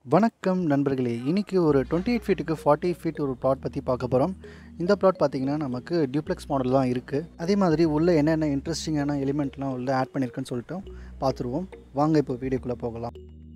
வணக்கம் நண்பர்களே இன்னைக்கு ஒரு டுவெண்ட்டி எயிட் ஃபீட்டுக்கு ஃபார்ட்டி ஃபீட் ஒரு ப்ளாட் பற்றி பார்க்க போகிறோம் இந்த ப்ளாட் பார்த்தீங்கன்னா நமக்கு டியூப்ளெக்ஸ் மாடல் தான் இருக்குது அதே மாதிரி உள்ளே என்னென்ன இன்ட்ரெஸ்டிங்கான எலிமெண்ட்லாம் உள்ளே ஆட் பண்ணியிருக்குன்னு சொல்லிட்டு பார்த்துருவோம் வாங்க இப்போ வீடியோக்குள்ளே போகலாம்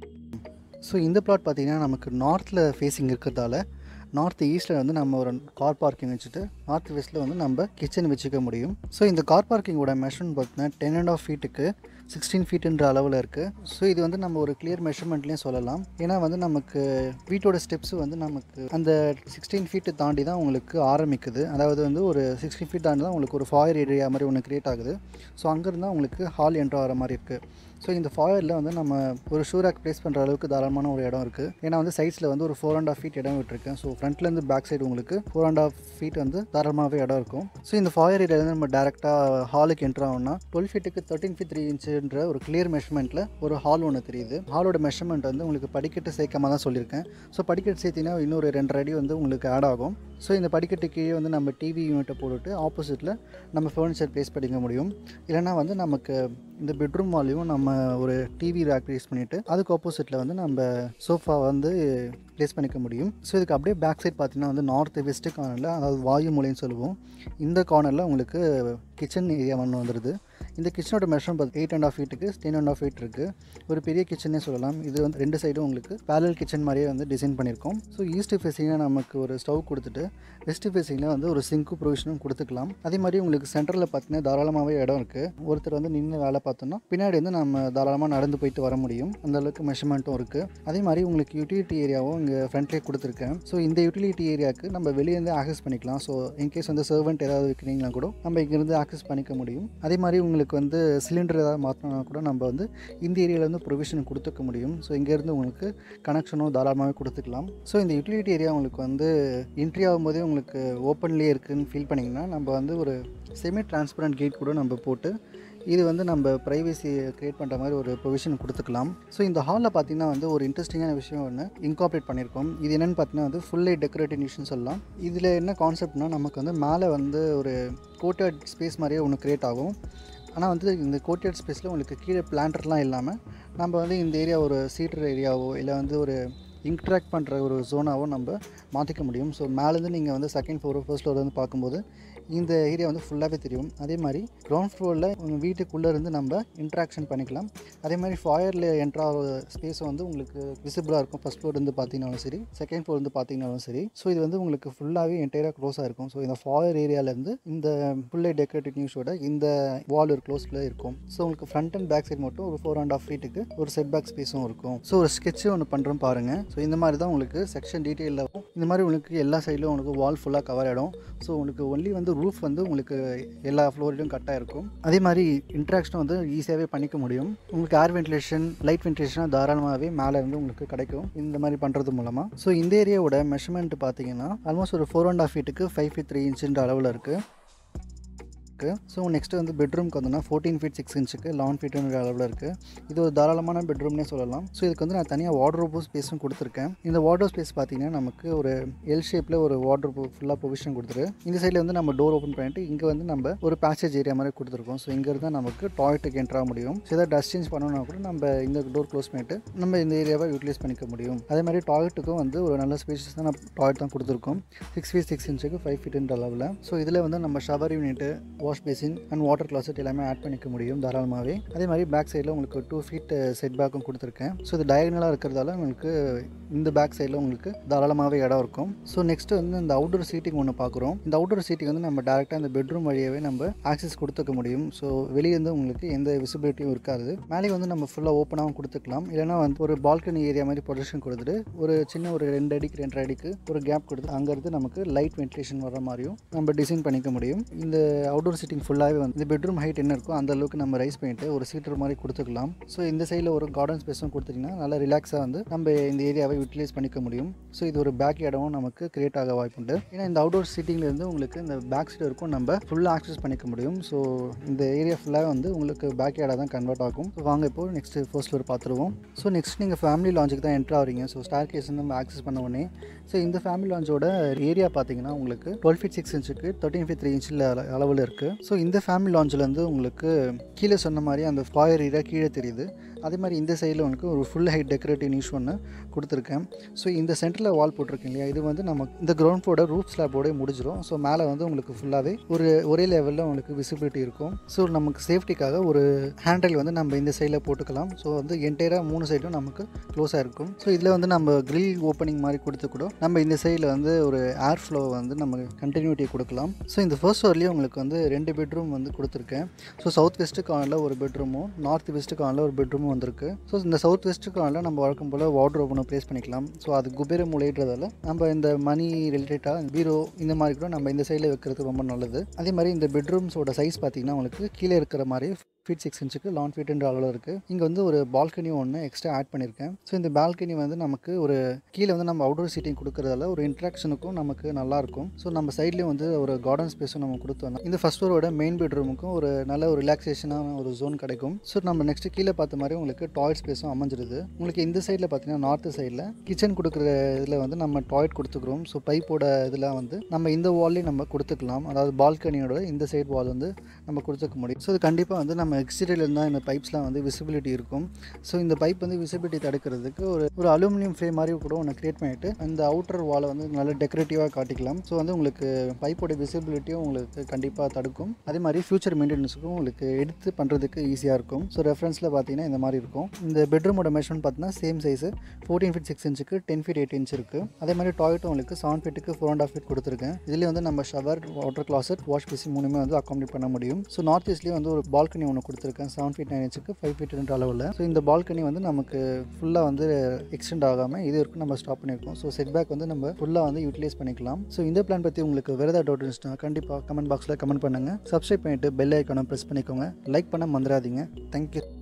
ஸோ இந்த ப்ளாட் பார்த்தீங்கன்னா நமக்கு நார்த்தில் ஃபேஸிங் இருக்கிறதால நார்த் ஈஸ்ட்டில் வந்து நம்ம ஒரு கார் பார்க்கிங் வச்சுட்டு நார்த் வெஸ்ட்டில் வந்து நம்ம கிச்சன் வச்சுக்க முடியும் ஸோ இந்த கார் பார்க்கிங்கோட மெஷர்மெண்ட் பார்த்தீங்கன்னா டென் அண்ட் ஆஃப் ஃபீட்டுக்கு சிக்ஸ்டீன் ஃபீட்டுன்ற அளவில் இருக்குது ஸோ இது வந்து நம்ம ஒரு கிளியர் மெஷர்மெண்ட்லேயும் சொல்லலாம் ஏன்னா வந்து நமக்கு வீட்டோட ஸ்டெப்ஸ் வந்து நமக்கு அந்த சிக்ஸ்டீன் ஃபீட்டு தாண்டி தான் உங்களுக்கு ஆரம்பிக்குது அதாவது வந்து ஒரு சிக்ஸ்டீன் ஃபீட் தாண்டி தான் உங்களுக்கு ஒரு ஃபாயர் ஏரியா மாதிரி ஒன்று க்ரியேட் ஆகுது ஸோ அங்கேருந்து தான் உங்களுக்கு ஹால் என்ட்ரு ஆகிற மாதிரி இருக்குது ஸோ இந்த ஃபாயரில் வந்து நம்ம ஒரு ஷூராக் ப்ளேஸ் பண்ணுற அளவுக்கு தாராளமான ஒரு இடம் இருக்குது ஏன்னா வந்து சைட்ஸில் வந்து ஒரு ஃபோர் அண்ட் ஆஃப் ஃபீட் இடம் விட்டுருக்கேன் ஸோ ஃப்ரண்ட்லேருந்து பேக் சைடு உங்களுக்கு ஃபோர் அண்ட் ஆஃப் ஃபீட் வந்து தாராளமாகவே இடம் இருக்கும் ஸோ இந்த ஃபாயர் ஏரியாவில் நம்ம டேரெக்டாக ஹாலுக்கு என்ட்ரு ஆகணும்னா டுவெல் ஃபீட்டுக்கு தேர்ட்டின் ஃபீட் த்ரீ இன்ச்சுன்ற ஒரு கிளியர் மெஷர்மெண்ட்டில் ஒரு ஹால் ஒன்று தெரியுது ஹாலோட மெஷர்மெண்ட் வந்து உங்களுக்கு படிக்கட்டு சேர்க்காம தான் சொல்லியிருக்கேன் ஸோ படிக்கட்டு சேர்த்திங்கன்னா இன்னொரு ரெண்டரை அடி வந்து உங்களுக்கு ஆட் ஆகும் ஸோ இந்த படிக்கட்டு கீழே வந்து நம்ம டிவி யூனிட்டை போட்டுட்டு ஆப்போசிட்டில் நம்ம ஃபர்னிச்சர் ப்ளேஸ் பண்ணிக்க முடியும் இல்லைனா வந்து நமக்கு இந்த பெட்ரூம் வால்லையும் நம்ம ஒரு டிவி ரேக் ப்ளேஸ் பண்ணிவிட்டு அதுக்கு ஆப்போசிட்டில் வந்து நம்ம சோஃபா வந்து ப்ளேஸ் பண்ணிக்க முடியும் ஸோ இதுக்கு அப்படியே பேக் சைட் பார்த்தீங்கன்னா வந்து நார்த் வெஸ்ட்டு கார்னரில் அதாவது வாயு மூலைன்னு சொல்லுவோம் இந்த கார்னரில் உங்களுக்கு கிச்சன் ஏரியா ஒன்று வந்துடுது இந்த கிச்சனோட மெஷர்மெண்ட் பார்த்து எயிட் அண்ட் ஆஃப் ஃபீட்டுக்கு டென் அண்ட் ஆஃப் ஃபீட் இருக்குது ஒரு பெரிய கிச்சனே சொல்லலாம் இது வந்து ரெண்டு சைடும் உங்களுக்கு பேரல் கிச்சன் மாதிரியே வந்து டிசைன் பண்ணியிருக்கோம் ஸோ ஈஸ்ட் ஃபேஸிங்கில் நமக்கு ஒரு ஸ்டவ் கொடுத்துட்டு வெஸ்ட் ஃபேஸிங்கில் வந்து ஒரு சிங்க்கு ப்ரொவிஷனும் கொடுத்துக்கலாம் அதே மாதிரி உங்களுக்கு சென்டரில் பார்த்தீங்கன்னா தாராளமாகவே இடம் இருக்குது ஒருத்தர் வந்து நின்று வேலை பார்த்தோன்னா பின்னாடி வந்து நம்ம தாராளமாக நடந்து போயிட்டு வர முடியும் அந்த அளவுக்கு மெஷர்மெண்ட்டும் இருக்குது அதே மாதிரி உங்களுக்கு யூட்டிலிட்டி ஏரியாவும் இங்கே ஃப்ரண்ட்லேயே கொடுத்துருக்கேன் ஸோ இந்த யூட்டிலிட்டி ஏரியாவுக்கு நம்ம வெளியேருந்து ஆக்சஸ் பண்ணிக்கலாம் ஸோ இன்கேஸ் வந்து சர்வெண்ட் ஏதாவது வைக்கிறீங்களா கூட நம்ம இங்கேருந்து ஆக்சஸ் பண்ணிக்க முடியும் அதே மாதிரி உங்களுக்கு வந்து சிலிண்டர் ஏதாவது மாற்றினா கூட நம்ம வந்து இந்த ஏரியாவில் வந்து ப்ரொவிஷன் கொடுத்துக்க முடியும் ஸோ இங்கேருந்து உங்களுக்கு கனெக்ஷனும் தாராளமாகவே கொடுத்துக்கலாம் ஸோ இந்த யூட்டிலிட்டி ஏரியா உங்களுக்கு வந்து என்ட்ரி ஆகும்போதே உங்களுக்கு ஓப்பன்லேயே இருக்குதுன்னு ஃபீல் பண்ணிங்கன்னா நம்ம வந்து ஒரு செமி டிரான்ஸ்பரண்ட் கேட் கூட நம்ம போட்டு இது வந்து நம்ம ப்ரைவசி க்ரியேட் பண்ணுற மாதிரி ஒரு ப்ரொவிஷன் கொடுத்துக்கலாம் ஸோ இந்த ஹாலில் பார்த்தீங்கன்னா வந்து ஒரு இன்ட்ரெஸ்டிங்கான விஷயம் ஒன்று இன்கார்பரேட் பண்ணியிருக்கோம் இது என்னென்னு பார்த்தீங்கன்னா வந்து ஃபுல்லி டெக்கரேட்டிவ் நியூஷன் சொல்லலாம் இதில் என்ன கான்செப்ட்னா நமக்கு வந்து மேலே வந்து ஒரு கோட்டட் ஸ்பேஸ் மாதிரியே ஒன்று க்ரியேட் ஆகும் ஆனால் வந்து இந்த கோட்டட் ஸ்பேஸில் உங்களுக்கு கீழே பிளான்டர்லாம் இல்லாமல் நம்ம வந்து இந்த ஏரியா ஒரு சீட்டர் ஏரியாவோ இல்லை வந்து ஒரு இன்ட்ராக்ட் பண்ணுற ஒரு ஜோனாவோ நம்ம மாற்றிக்க முடியும் ஸோ மேலேருந்து நீங்கள் வந்து செகண்ட் ஃப்ளோர் ஃபர்ஸ்ட் ஃப்ளோர் வந்து பார்க்கும்போது இந்த ஏரியா வந்து ஃபுல்லாகவே தெரியும் அதே மாதிரி கிரவுண்ட் ஃப்ளோரில் உங்கள் வீட்டுக்குள்ளே இருந்து நம்ம இன்ட்ராக்ஷன் பண்ணிக்கலாம் அதே மாதிரி ஃபாயரில் என்ட்ரா ஸ்பேஸ் வந்து உங்களுக்கு விசிபிளாக இருக்கும் ஃபஸ்ட் ஃப்ளோர் இருந்து பார்த்தீங்கனாலும் சரி செகண்ட் ஃப்ளோர் இருந்து பார்த்தீங்கனாலும் சரி ஸோ இது வந்து உங்களுக்கு ஃபுல்லாகவே என்டையராக க்ளோஸாக இருக்கும் ஸோ இந்த ஃபாயர் ஏரியாவிலேருந்து இந்த ஃபுல்லே டெக்கரேட்டிவ் நியூஸோட இந்த வால் ஒரு க்ளோஸில் இருக்கும் ஸோ உங்களுக்கு ஃப்ரண்ட் அண்ட் பேக் சைடு மட்டும் ஒரு ஃபோர் அண்ட் ஆஃப் ஃபீட்டுக்கு ஒரு செட் பேக் ஸ்பேஸும் இருக்கும் ஸோ ஒரு ஸ்கெட்சு ஒன்று பண்ணுறோம் பாருங்கள் ஸோ இந்த மாதிரி தான் உங்களுக்கு செக்ஷன் டீட்டெயிலில் இந்த மாதிரி உங்களுக்கு எல்லா சைட்லையும் உங்களுக்கு வால் ஃபுல்லாக கவர் ஆகிடும் ஸோ உங்களுக்கு ஒன்லி வந்து ரூஃப் வந்து உங்களுக்கு எல்லா ஃப்ளோர்லையும் கட்டாக இருக்கும் அதே மாதிரி இன்ட்ராக்ஷனும் வந்து ஈஸியாகவே பண்ணிக்க முடியும் உங்களுக்கு ஏர் வென்டிலேஷன் லைட் வென்டிலேஷனாக தாராளமாகவே மேலே இருந்து உங்களுக்கு கிடைக்கும் இந்த மாதிரி பண்ணுறது மூலமாக ஸோ இந்த ஏரியாவோட மெஷர்மெண்ட் பார்த்தீங்கன்னா ஆல்மோஸ்ட் ஒரு ஃபோர் அண்ட் ஆஃப் ஃபீட்டுக்கு ஃபைவ் ஃபீட் த்ரீ இன்ச்சுன்ற அளவில் இருக்குது இருக்குது ஸோ நெக்ஸ்ட்டு வந்து பெட்ரூம்க்கு வந்தோம்னா ஃபோர்டீன் ஃபீட் சிக்ஸ் இன்ச்சுக்கு லெவன் ஃபீட்டுன்ற அளவில் இருக்குது இது ஒரு தாராளமான பெட்ரூம்னே சொல்லலாம் ஸோ இதுக்கு வந்து நான் தனியாக வார்ட்ரோப் ஸ்பேஸும் கொடுத்துருக்கேன் இந்த வார்ட்ரோப் ஸ்பேஸ் பார்த்தீங்கன்னா நமக்கு ஒரு எல் ஷேப்பில் ஒரு வார்ட்ரோப் ஃபுல்லாக ப்ரொவிஷன் கொடுத்துரு இந்த சைடில் வந்து நம்ம டோர் ஓப்பன் பண்ணிட்டு இங்கே வந்து நம்ம ஒரு பேசேஜ் ஏரியா மாதிரி கொடுத்துருக்கோம் ஸோ இங்கே இருந்தால் நமக்கு டாய்லெட்டுக்கு என்ட்ரா முடியும் ஸோ ஏதாவது டஸ்ட் சேஞ்ச் பண்ணணும்னா கூட நம்ம இந்த டோர் க்ளோஸ் பண்ணிட்டு நம்ம இந்த ஏரியாவை யூட்டிலைஸ் பண்ணிக்க முடியும் அதே மாதிரி டாய்லெட்டுக்கும் வந்து ஒரு நல்ல ஸ்பேஷஸான டாய்லெட் தான் கொடுத்துருக்கோம் சிக்ஸ் ஃபீட் சிக்ஸ் இன்ச்சுக்கு ஃபைவ் ஃபீட்டுன்ற அளவில் ஸோ இதில் வந்து நம்ம shower unit wash basin and water closet எல்லாமே ஆட் பண்ணிக்க முடியும் தாராளமாகவே அதே மாதிரி பேக் சைடில் உங்களுக்கு டூ ஃபீட் செட் பேக்கும் கொடுத்துருக்கேன் ஸோ இது டயகனலாக இருக்கிறதால உங்களுக்கு இந்த பேக் சைடில் உங்களுக்கு தாராளமாகவே இடம் இருக்கும் ஸோ நெக்ஸ்ட் வந்து இந்த அவுட்டோர் சீட்டிங் ஒன்று பார்க்குறோம் இந்த அவுட்டோர் சீட்டிங் வந்து நம்ம டேரெக்டாக இந்த பெட்ரூம் வழியாகவே நம்ம ஆக்சஸ் கொடுத்துக்க முடியும் ஸோ வெளியே வந்து உங்களுக்கு எந்த விசிபிலிட்டியும் இருக்காது மேலே வந்து நம்ம ஃபுல்லாக ஓப்பனாகவும் கொடுத்துக்கலாம் இல்லைனா வந்து ஒரு பால்கனி ஏரியா மாதிரி ப்ரொஜெக்ஷன் கொடுத்துட்டு ஒரு சின்ன ஒரு ரெண்டு அடிக்கு ரெண்டரை அடிக்கு ஒரு கேப் கொடுத்து அங்கேருந்து நமக்கு லைட் வென்டிலேஷன் வர மாதிரியும் நம்ம டிசைன் பண்ணிக்க முடியும் இந்த அவுட்டோர் சீட்டிங் ஃபுல்லாகவே வந்து இந்த பெட்ரூம் ஹைட் என்ன இருக்கோ அந்த அளவுக்கு நம்ம ரைஸ் பண்ணிட்டு ஒரு சீட்டர் மாதிரி கொடுத்துக்கலாம் ஸோ இந்த சைடில் ஒரு கார்டன் ஸ்பேஸும் கொடுத்துட்டிங்கன்னா நல்லா ரிலாக்ஸாக வந்து நம்ம இந்த ஏரியாவை யூட்டிலைஸ் பண்ணிக்க முடியும் ஸோ இது ஒரு பேக் இடமும் நமக்கு கிரியேட் ஆக வாய்ப்புண்டு ஏன்னா இந்த அவுடோர் சீட்டிங்லேருந்து உங்களுக்கு இந்த பேக் சைடு இருக்கும் நம்ம ஃபுல்லாக ஆக்சஸ் பண்ணிக்க முடியும் ஸோ இந்த ஏரியா ஃபுல்லாக வந்து உங்களுக்கு பேக் யார்டாக தான் கன்வெர்ட் ஆகும் ஸோ வாங்க இப்போ நெக்ஸ்ட் ஃபர்ஸ்ட் ஃப்ளோர் பார்த்துருவோம் ஸோ நெக்ஸ்ட் நீங்கள் ஃபேமிலி லாஞ்சுக்கு தான் என்ட்ரு ஆகிறீங்க ஸோ ஸ்டார் கேஸ் நம்ம ஆக்சஸ் பண்ண உடனே ஸோ இந்த ஃபேமிலி லாஞ்சோட ஏரியா பார்த்தீங்கன்னா உங்களுக்கு டுவெல் ஃபீட் சிக்ஸ் இன்ச்சுக்கு தேர்ட்டின் ஃபீட் த்ரீ இன்ச்சில் அளவில் இருக்குது ஸோ இந்த ஃபேமிலி லாஞ்சில் வந்து உங்களுக்கு கீழே சொன்ன மாதிரி அந்த ஃபாயர் ஏரியா கீழே தெரியுது அதே மாதிரி இந்த சைடில் உங்களுக்கு ஒரு ஃபுல் ஹைட் டெக்கரேட்டிவ் நியூஸ் ஒன்று கொடுத்துருக்கேன் ஸோ இந்த சென்டரில் வால் போட்டிருக்கேன் இல்லையா இது வந்து நம்ம இந்த கிரவுண்ட் ஃப்ளோட ரூப் ஸ்லாப்போட முடிஞ்சிடும் ஸோ மேலே வந்து உங்களுக்கு ஃபுல்லாகவே ஒரு ஒரே லெவலில் உங்களுக்கு விசிபிலிட்டி இருக்கும் ஸோ நமக்கு சேஃப்டிக்காக ஒரு ஹேண்டில் வந்து நம்ம இந்த சைடில் போட்டுக்கலாம் ஸோ வந்து என்டையராக மூணு சைடும் நமக்கு க்ளோஸாக இருக்கும் ஸோ இதில் வந்து நம்ம கிரில் ஓப்பனிங் மாதிரி கொடுத்து கூட நம்ம இந்த சைடில் வந்து ஒரு ஏர் ஃப்ளோ வந்து நம்ம கண்டினியூட்டி கொடுக்கலாம் ஸோ இந்த ஃபர்ஸ்ட் ஃப்ளோர்லேயே உங்களுக்கு வந்து ரெண்டு பெட்ரூம் வந்து கொடுத்துருக்கேன் ஸோ சவுத் வெஸ்ட்டு கார்னரில் ஒரு பெட்ரூமும் நார்த் வெஸ்ட்டு கார்னரில் ஒரு பெட்ரூமும் வந்திருக்கு ஸோ இந்த சவுத் வெஸ்ட்டு கார்னரில் நம்ம வழக்கம் போல் வார்ட்ரோப் ஒன்று ப்ளேஸ் பண்ணிக்கலாம் ஸோ அது குபேர மூலைன்றதால நம்ம இந்த மணி ரிலேட்டடாக பீரோ இந்த மாதிரி கூட நம்ம இந்த சைடில் வைக்கிறது ரொம்ப நல்லது அதே மாதிரி இந்த பெட்ரூம்ஸோட சைஸ் பார்த்தீங்கன்னா உங்களுக்கு கீழே இருக்கிற மாதிரி ஃபீட் சிக்ஸ் இன்ச்சுக்கு லான் ஃபீட்ன்ற அளவில் இருக்குது இங்கே வந்து ஒரு பால்கனி ஒன்று எக்ஸ்ட்ரா ஆட் பண்ணியிருக்கேன் ஸோ இந்த பால்கனி வந்து நமக்கு ஒரு கீழே வந்து நம்ம அவுடோர் சீட்டிங் கொடுக்குறதால ஒரு இன்ட்ராக்ஷனுக்கும் நமக்கு நல்லாயிருக்கும் ஸோ நம்ம சைட்லேயும் வந்து ஒரு கார்டன் ஸ்பேஸும் நம்ம கொடுத்தோம் இந்த ஃபஸ்ட் ஃப்ளோரோட மெயின் பெட்ரூமுக்கும் ஒரு நல்ல ஒரு ரிலாக்ஸேஷனான ஒரு ஜோன் கிடைக்கும் ஸோ நம்ம நெக்ஸ்ட் கீழே பார்த்த மாதிரி உங்களுக்கு டாய்லெட் ஸ்பேஸும் அமைஞ்சிருது உங்களுக்கு இந்த சைடில் பார்த்தீங்கன்னா நார்த்து சைடில் கிச்சன் கொடுக்குற இதில் வந்து நம்ம டாய்லெட் கொடுத்துக்கிறோம் ஸோ பைப்போட இதெல்லாம் வந்து நம்ம இந்த வால்லையும் நம்ம கொடுத்துக்கலாம் அதாவது பால்கனியோட இந்த சைடு வால் வந்து நம்ம கொடுத்துக்க முடியும் ஸோ இது கண்டிப்பாக வந்து நம்ம எக்ஸ்டீரியர் இருந்தால் இந்த பைப்ஸ்லாம் வந்து விசிபிலிட்டி இருக்கும் ஸோ இந்த பைப் வந்து விசிபிலிட்டி தடுக்கிறதுக்கு ஒரு ஒரு அலுமினியம் ஃப்ரேம் மாதிரி கூட ஒன்று க்ரியேட் பண்ணிவிட்டு அந்த அவுட்டர் வாலை வந்து நல்ல டெக்கரேட்டிவாக காட்டிக்கலாம் ஸோ வந்து உங்களுக்கு பைப்போட விசிபிலிட்டியும் உங்களுக்கு கண்டிப்பாக தடுக்கும் அதே மாதிரி ஃபியூச்சர் மெயின்டெனன்ஸுக்கும் உங்களுக்கு எடுத்து பண்ணுறதுக்கு ஈஸியாக இருக்கும் ஸோ ரெஃபரன்ஸில் பார்த்தீங்கன்னா இந்த மாதிரி இருக்கும் இந்த பெட்ரூமோட மெஷர்மெண்ட் பார்த்தீங்கன்னா same size fourteen feet six இன்ச்சுக்கு டென் ஃபீட் எயிட் இன்ச் இருக்குது அதே மாதிரி டாய்லெட்டும் உங்களுக்கு செவன் ஃபீட்டுக்கு ஃபோர் அண்ட் ஆஃப் ஃபீட் கொடுத்துருக்கேன் இதுலேயே வந்து நம்ம ஷவர் வாட்டர் கிளாசட் வாஷ் பேசி மூணுமே வந்து அக்காமடேட் பண்ண முடியும் ஸோ நார்த் ஈஸ்ட்லேயே வந்து ஒரு பால்கனி ஒன்று கொடுத்துருக்கேன் செவன் ஃபீட் நைன் இன்ச்சுக்கு ஃபைவ் ஃபீட் ரெண்டு அளவில் ஸோ இந்த பால்கனி வந்து நமக்கு ஃபுல்லாக வந்து எக்ஸ்டெண்ட் ஆகாமல் இது வரைக்கும் நம்ம ஸ்டாப் பண்ணியிருக்கோம் ஸோ செட் பேக் வந்து நம்ம ஃபுல்லாக வந்து யூட்டிலைஸ் பண்ணிக்கலாம் ஸோ இந்த பிளான் பற்றி உங்களுக்கு வேறு ஏதாவது டவுட் இருந்துச்சுன்னா கண்டிப்பாக கமெண்ட் பாக்ஸில் கமெண்ட் பண்ணுங்கள் சப்ஸ்கிரைப் பண்ணிவிட்டு பெல் ஐக்கானை ப்ரெஸ் பண்ணிக்கோங்க லைக் பண்ண மறந்துடாதீங்க தேங்க்யூ